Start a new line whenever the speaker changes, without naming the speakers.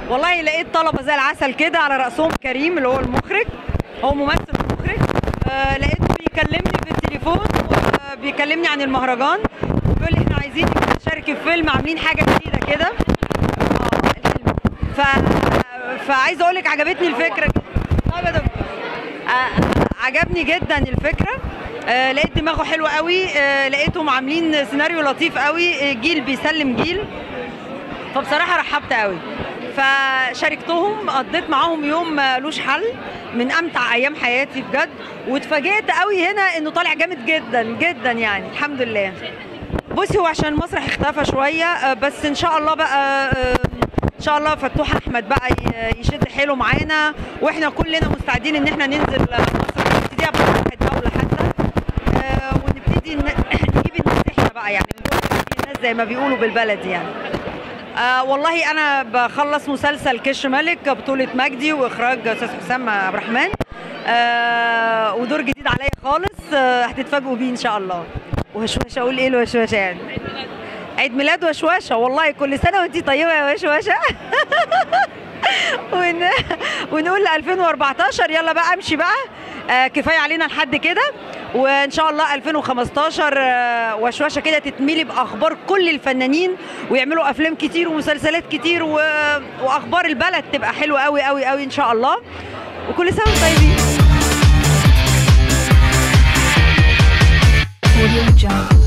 والله لقيت طلبه زي العسل كده على راسهم كريم اللي هو المخرج هو ممثل ومخرج آه لقيته بيكلمني في التليفون وبيكلمني عن المهرجان بيقول لي احنا عايزين نشارك في فيلم عاملين حاجه جديده كده اه الفيلم ف فعايزه اقول لك عجبتني الفكره طيب يا دكتور آه، عجبني جدا الفكره آه، لقيت دماغه حلوه قوي آه، لقيتهم عاملين سيناريو لطيف قوي آه، جيل بيسلم جيل فبصراحه رحبت قوي فشاركتهم قضيت معاهم يوم ملوش حل من امتع ايام حياتي بجد واتفاجئت قوي هنا انه طالع جامد جدا جدا يعني الحمد لله بصي هو عشان المسرح اختفى شويه آه، بس ان شاء الله بقى آه، ان شاء الله فتوح احمد بقى ي- يشد حيله معانا واحنا كلنا مستعدين ان احنا ننزل مسرح نبتديها بمسرح الدوله حتى آه، ونبتدي ن- نجيب الناس احنا بقى يعني نجيب الناس زي ما بيقولوا بالبلدي يعني آه والله انا بخلص مسلسل كش ملك بطولة مجدي واخراج استاذ حسام عبد الرحمن آه ودور جديد عليا خالص آه هتتفاجئوا بيه ان شاء الله وشوشه اقول ايه الوشوشه يعني عيد ميلاد وشوشه والله كل سنه وانت طيبه يا وشوشه ون... ونقول ل 2014 يلا بقى امشي بقى آه كفايه علينا لحد كده وان شاء الله 2015 آه وشوشه كده تتملي باخبار كل الفنانين ويعملوا افلام كتير ومسلسلات كتير و... واخبار البلد تبقى حلوه قوي قوي قوي ان شاء الله وكل سنه وانتم طيبين
Audio Jungle.